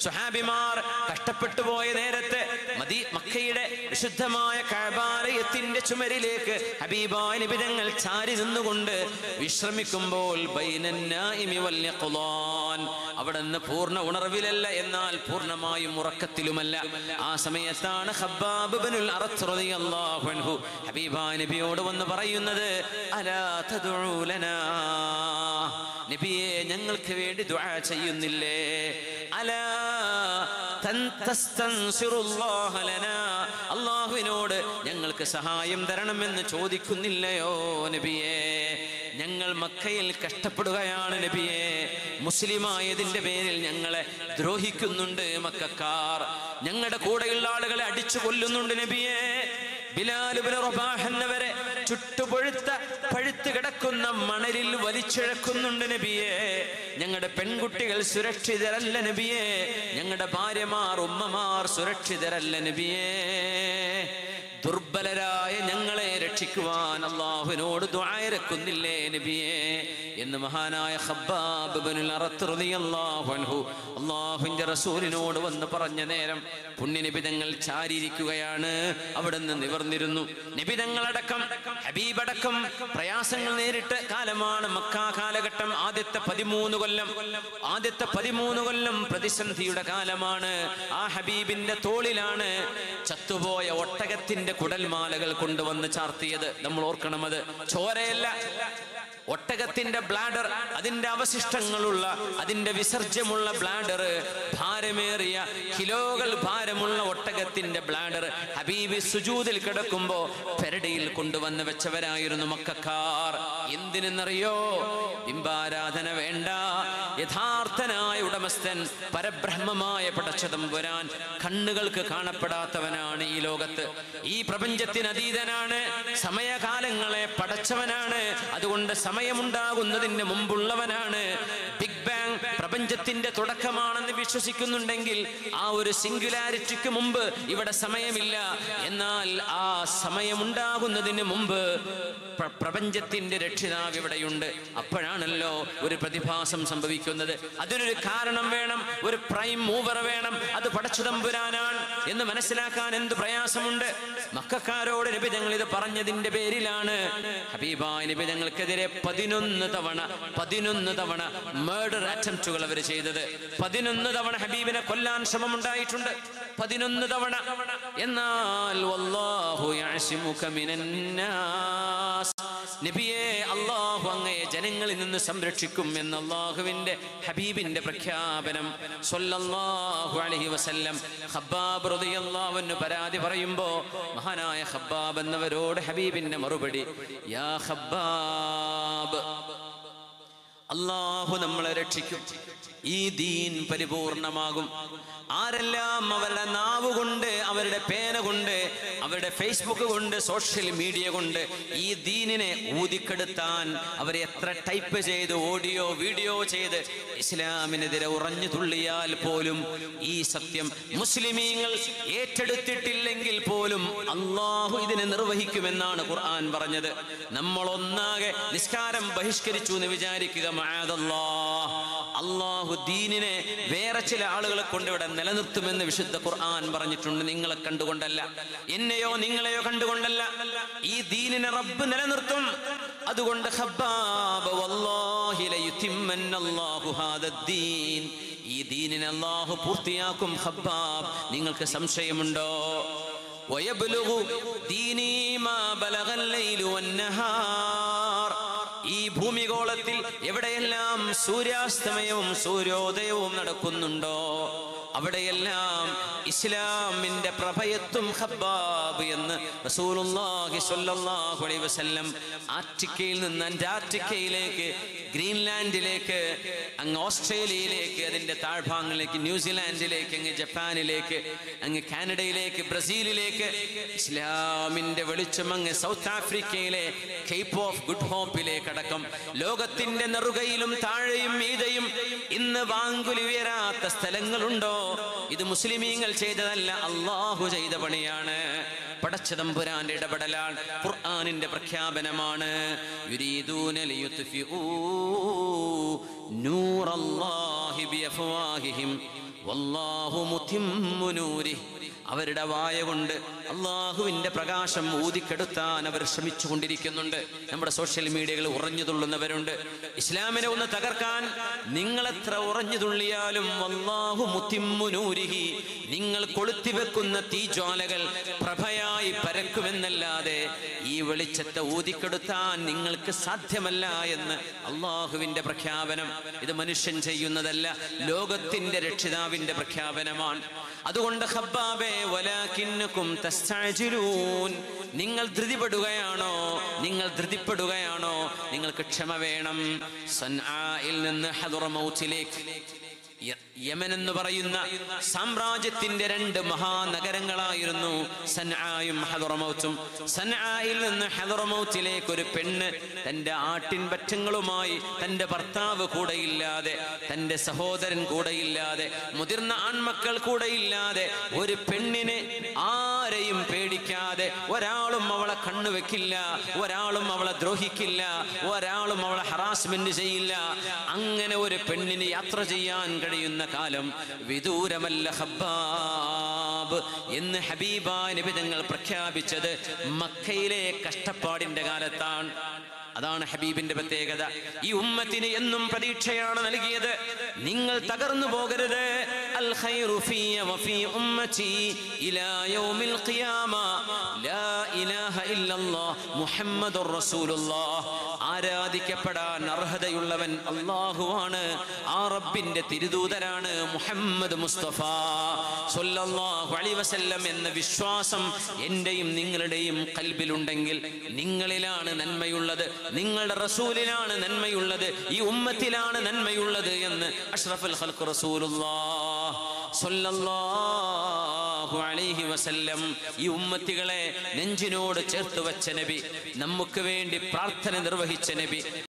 സുഹാബിമാർ കഷ്ടപ്പെട്ടു പോയ നേരത്തെ മദി മക്കയുടെ വിശുദ്ധമായ കഴബാലയത്തിന്റെ ചുമരിലേക്ക് ഹബീബായ നിബിതങ്ങൾ ചാരി നിന്നുകൊണ്ട് വിശ്രമിക്കുമ്പോൾ ബൈനന്നാഇമി വൽ യഖ്ളാൻ. അവിടെ നിന്ന് പൂർണ്ണ ഉണർവിലല്ല എന്നാൽ പൂർണ്ണമായും ഉറക്കത്തിലുമല്ല ആ സമയത്താണ് ഖബ്ബാബ് ഇബ്നുൽ അറത്ത് റളിയല്ലാഹു അൻഹു ഹബീബായ നബിയോട് വന്ന് പറയുന്നത് അലാ തദ്ഉ ലനാ നബിയെ ഞങ്ങൾക്ക് വേണ്ടി ദുആ ചെയ്യുന്നില്ലേ അലാ തൻ- തസ്തൻസിറുല്ലാഹ ലനാ. അള്ളാഹുവിനോട് ഞങ്ങൾക്ക് സഹായം തരണമെന്ന് ചോദിക്കുന്നില്ലയോ നബിയെ ഞങ്ങൾ മക്കയിൽ കഷ്ടപ്പെടുകയാണ് നബിയെ മുസ്ലിമായതിന്റെ പേരിൽ ഞങ്ങളെ ദ്രോഹിക്കുന്നുണ്ട് മക്കാർ ഞങ്ങളുടെ കൂടെയുള്ള ആളുകളെ അടിച്ചു കൊല്ലുന്നുണ്ട് നബിയെ ബിലാലുബിന് റബാഹ് എന്നവരെ ചുട്ടുപൊഴുത്ത പഴുത്ത് കിടക്കുന്ന മണലിൽ വലിച്ചിഴക്കുന്നുണ്ട് നബിയെ ഞങ്ങളുടെ പെൺകുട്ടികൾ സുരക്ഷിതരല്ല നബിയെ ഞങ്ങളുടെ ഭാര്യമാർ ഉമ്മമാർ സുരക്ഷിതരല്ല നബിയെ ദുർബലരായ ഞങ്ങളെ രക്ഷിക്കുവാൻ അള്ളാഹുവിനോട് ദ്വായരക്കുന്നില്ലേ നബിയെ എന്ന് മഹാനായ ഖബ്ബാബ് ഇബ്നുൽ അറത്ത് റളിയല്ലാഹു അൻഹു അള്ളാഹുവിന്റെ റസൂലിനോട് വന്ന് പറഞ്ഞ നേരം പുണ്യനിബിതങ്ങൾ ചാരിയിരിക്കുകയാണ് അവിടെ നിന്ന് നിവർന്നിരുന്നു നിബിതങ്ങളടക്കം ഹബീബടക്കം പ്രയാസങ്ങൾ നേരിട്ട് കാലമാണ് മക്ക കാലഘട്ടം ആദ്യത്തെ പതിമൂന്ന് കൊല്ലം ആദ്യത്തെ പതിമൂന്ന് കൊല്ലം പ്രതിസന്ധിയുടെ കാലമാണ് ആ ഹബീബിന്റെ തോളിലാണ് ചത്തുപോയ ഒട്ടകത്തിന്റെ കുടൽമാലകൾ കൊണ്ടുവന്ന് ചാർത്തിയത് നമ്മൾ ഓർക്കണം അത് ചോരയല്ല ഒട്ടകത്തിന്റെ ബ്ലാഡർ അതിന്റെ അവശിഷ്ടങ്ങളുള്ള അതിന്റെ വിസർജ്യമുള്ള ബ്ലാഡർ ഭാരമേറിയ കിലോകൾ ഭാരമുള്ള ഒട്ടകത്തിന്റെ ബ്ലാഡർ ഹബീബി സുജൂതിൽ കിടക്കുമ്പോ പെരടിയിൽ കൊണ്ടുവന്ന് വെച്ചവരായിരുന്നു മക്കാർ എന്തിനെന്നറിയോ ബിംബാരാധന വേണ്ട യഥാർത്ഥനായ ഉടമസ്ഥൻ പരബ്രഹ്മമായ പടച്ചതമ്പുരാൻ കണ്ണുകൾക്ക് കാണപ്പെടാത്തവനാണ് ഈ ലോകത്ത് ഈ പ്രപഞ്ചത്തിന് അതീതനാണ് സമയകാലങ്ങളെ പടച്ചവനാണ് അതുകൊണ്ട് സമയമുണ്ടാകുന്നതിന് മുമ്പുള്ളവനാണ് ബിഗ് ബാങ് പ്രപഞ്ചത്തിന്റെ തുടക്കമാണെന്ന് വിശ്വസിക്കുന്നുണ്ടെങ്കിൽ ആ ഒരു സിംഗുലാരിറ്റിക്ക് മുമ്പ് ഇവിടെ സമയമില്ല എന്നാൽ ആ സമയമുണ്ടാകുന്നതിന് മുമ്പ് പ്ര- പ്രപഞ്ചത്തിന്റെ രക്ഷിതാവ് ഇവിടെയുണ്ട് അപ്പോഴാണല്ലോ ഒരു പ്രതിഭാസം സംഭവിക്കുന്നത് അതിനൊരു കാരണം വേണം ഒരു പ്രൈം മൂവർ വേണം അത് പടച്ചുതമ്പുരാനാണ് എന്ന് മനസ്സിലാക്കാൻ എന്ത് പ്രയാസമുണ്ട് മക്കാരോട് നിബിതങ്ങൾ ഇത് പറഞ്ഞതിന്റെ പേരിലാണ് ഹബീബായ നിബിതങ്ങൾക്കെതിരെ പതിനൊന്ന് തവണ പതിനൊന്ന് തവണ മേർഡർ അറ്റംപ്റ്റുകൾ അവർ ചെയ്തത് പതിനൊന്ന് തവണ ഹബീബിനെ കൊല്ലാൻ ശ്രമമുണ്ടായിട്ടുണ്ട് പതിനൊന്ന് തവണ എന്നാൽ വല്ലാഹു യഅസിമുക മിനന്നാസ് നബിയെ അള്ളാഹു അങ്ങയെ ജനങ്ങളിൽ നിന്ന് സംരക്ഷിക്കും എന്ന് അള്ളാഹുവിന്റെ ഹബീബിന്റെ പ്രഖ്യാപനം സ്വല്ലല്ലാഹു അലൈഹി വസല്ലം ഖബ്ബാബ് റളിയല്ലാഹു അൻഹു പരാതി പറയുമ്പോ മഹാനായ ഖബ്ബാബ് എന്നവരോട് ഹബീബിന്റെ മറുപടി യാ ഖബ്ബാബ് അള്ളാഹു നമ്മളെ രക്ഷിക്കും ഈ ദീൻ പരിപൂർണമാകും ആരെല്ലാം അവരുടെ നാവ് കൊണ്ട് അവരുടെ പേന കൊണ്ട് അവരുടെ ഫേസ്ബുക്ക് കൊണ്ട് സോഷ്യൽ മീഡിയ കൊണ്ട് ഈ ദീനിനെ ഊതിക്കെടുത്താൻ അവർ എത്ര ടൈപ്പ് ചെയ്ത് ഓഡിയോ വീഡിയോ ചെയ്ത് ഇസ്ലാമിനെതിരെ ഉറഞ്ഞു തുള്ളിയാൽ പോലും ഈ സത്യം മുസ്ലിമീങ്ങൾ ഏറ്റെടുത്തിട്ടില്ലെങ്കിൽ പോലും അള്ളാഹു ഇതിനെ നിർവഹിക്കുമെന്നാണ് ഖുർആൻ പറഞ്ഞത് നമ്മൾ ഒന്നാകെ നിസ്കാരം ബഹിഷ്കരിച്ചു എന്ന് വിചാരിക്കുക മഅദല്ലാ. അള്ളാഹു ദീനിനെ വേറെ ചില ആളുകളെ കൊണ്ട് ഇവിടെ നിലനിർത്തുമെന്ന് വിശുദ്ധ ഖുർആൻ പറഞ്ഞിട്ടുണ്ട് നിങ്ങളെ കണ്ടുകൊണ്ടല്ല എന്നെയോ നിങ്ങളെയോ കണ്ടുകൊണ്ടല്ല ഈ ദീനിനെ റബ്ബ് നിലനിർത്തും അതുകൊണ്ട് ഖബ്ബാബ് വല്ലാഹി ലയുതിമ്മന്നല്ലാഹു ഹാദദ്ദീൻ ഈ ദീനിനെ അല്ലാഹു പൂർത്തിയാക്കും ഖബ്ബാബ് നിങ്ങൾക്ക് സംശയമുണ്ടോ ويبلغ ديني ما بلغ الليل والنهار ഈ ഭൂമിഗോളത്തിൽ എവിടെയെല്ലാം സൂര്യാസ്തമയവും സൂര്യോദയവും നടക്കുന്നുണ്ടോ അവിടെയെല്ലാം ഇസ്ലാമിന്റെ പ്രഭയത്വം ഹബ്ബാബ് എന്ന് റസൂലുള്ളാഹി സ്വല്ലല്ലാഹു അലൈഹി വസല്ലം ആർട്ടിക്കയിൽ നിന്ന് അന്റാർട്ടിക്കയിലേക്ക് ഗ്രീൻലാൻഡിലേക്ക് അങ്ങ് ഓസ്ട്രേലിയയിലേക്ക് അതിന്റെ താഴ്ഭാഗങ്ങളിലേക്ക് ന്യൂസിലാൻഡിലേക്ക് അങ്ങ് ജപ്പാനിലേക്ക് അങ്ങ് കാനഡയിലേക്ക് ബ്രസീലിലേക്ക് ഇസ്ലാമിന്റെ വെളിച്ചം അങ്ങ് സൗത്ത് ആഫ്രിക്കയിലെ കേപ്പ് ഓഫ് ഗുഡ് ഹോപ്പിലേക്ക് അടക്കം ലോകത്തിന്റെ നെറുകയിലും താഴെയും മീതയും ഇന്ന് വാങ്കുലി ഉയരാത്ത സ്ഥലങ്ങളുണ്ടോ ഇത് മുസ്ലിമീങ്ങൾ ചെയ്തതല്ല അള്ളാഹു ചെയ്ത പണിയാണ് പടച്ചതമ്പുരാന്റെ ഇടപെടലാണ് ഖുർആനിന്റെ പ്രഖ്യാപനമാണ് യുരീദൂന ലിയുത്ഫിഊ നൂറല്ലാഹി ബിഅഫ്വാഹിഹിം വല്ലാഹു മുതിമ്മു നൂരി അവരുടെ വായ കൊണ്ട് അള്ളാഹുവിന്റെ പ്രകാശം ഊതിക്കെടുത്താൻ അവർ ശ്രമിച്ചുകൊണ്ടിരിക്കുന്നുണ്ട് നമ്മുടെ സോഷ്യൽ മീഡിയകൾ ഉറഞ്ഞു തുള്ളുന്നവരുണ്ട് ഇസ്ലാമിനെ ഒന്ന് തകർക്കാൻ നിങ്ങൾ എത്ര ഉറഞ്ഞു തുള്ളിയാലും അള്ളാഹു മുത്തിമ്മു നൂരിഹി നിങ്ങൾ കൊളുത്തിവെക്കുന്ന തീജ്വാലകൾ പ്രഭയായി പരക്കുമെന്നല്ലാതെ ഈ വെളിച്ചത്തെ ഊതിക്കെടുത്താൻ നിങ്ങൾക്ക് സാധ്യമല്ല എന്ന് അള്ളാഹുവിന്റെ പ്രഖ്യാപനം ഇത് മനുഷ്യൻ ചെയ്യുന്നതല്ല ലോകത്തിന്റെ രക്ഷിതാവിന്റെ പ്രഖ്യാപനമാണ് അതുകൊണ്ട് ഹബ്ബാബെ വലാകിന്നകും തസ്തഅജിലൂൻ നിങ്ങൾ ധൃതിപ്പെടുകയാണോ നിങ്ങൾ ധൃതിപ്പെടുകയാണോ നിങ്ങൾക്ക് ക്ഷമ വേണം സൻആയിൽ നിന്ന് ഹദറമൗത്തിലേക്ക് യ- യമൻ എന്ന് പറയുന്ന സാമ്രാജ്യത്തിന്റെ രണ്ട് മഹാനഗരങ്ങളായിരുന്നു സൻആയും ഹദറമൗത്തും സൻആയിൽ നിന്ന് ഹദറമൗത്തിലേക്ക് ഒരു പെണ്ണ് തന്റെ ആട്ടിൻ പറ്റങ്ങളുമായി തന്റെ ഭർത്താവ് കൂടെയില്ലാതെ തന്റെ സഹോദരൻ കൂടെയില്ലാതെ മുതിർന്ന ആൺമക്കൾ കൂടെയില്ലാതെ ഒരു പെണ്ണിനെ ആരെയും പേടിക്കാതെ ഒരാളും അവളെ കണ്ണുവെക്കില്ല ഒരാളും അവളെ ദ്രോഹിക്കില്ല ഒരാളും അവളെ ഹറാസ്മെന്റ് ചെയ്യില്ല അങ്ങനെ ഒരു പെണ്ണിന് യാത്ര ചെയ്യാൻ കഴിയുന്ന കാലം വിദൂരമല്ല ഹബ്ബാബ് എന്ന് ഹബീബ നിബിതങ്ങൾ പ്രഖ്യാപിച്ചത് മക്കയിലെ കഷ്ടപ്പാടിന്റെ കാലത്താണ് അതാണ് ഹബീബിന്റെ പ്രത്യേകത ഈ ഉമ്മത്തിന് എന്നും പ്രതീക്ഷയാണ് നൽകിയത് നിങ്ങൾ തകർന്നു പോകരുത് അൽ ഖൈറു ഫിയ വഫി ഉമ്മതി ഇലാ യൗമിൽ ഖിയാമ ലാ ഇലാഹ ഇല്ലല്ലാഹ് മുഹമ്മദുർ റസൂലുള്ളാഹ് ആരാധിക്കപ്പെടാൻ അർഹതയുള്ളവൻ അല്ലാഹുവാണ് ആ റബ്ബിന്റെ തിരുദൂതരാണ് മുഹമ്മദ് മുസ്തഫ സല്ലല്ലാഹു അലൈഹി വസല്ലം എന്ന വിശ്വാസം എന്റെയും നിങ്ങളുടെയും കൽബിലുണ്ടെങ്കിൽ നിങ്ങളിലാണ് നന്മയുള്ളത് നിങ്ങളുടെ റസൂലിലാണ് നന്മയുള്ളത് ഈ ഉമ്മത്തിലാണ് നന്മയുള്ളത് എന്ന് അഷ്റഫുൽ ഖൽഖ് റസൂലുള്ളാഹ് സ്വല്ലല്ലാഹു അലൈഹി വസല്ലം ഈ ഉമ്മത്തികളെ നെഞ്ചിനോട് ചേർത്ത് വെച്ച നബി നമുക്ക് വേണ്ടി പ്രാർത്ഥന നിർവഹിച്ച നബി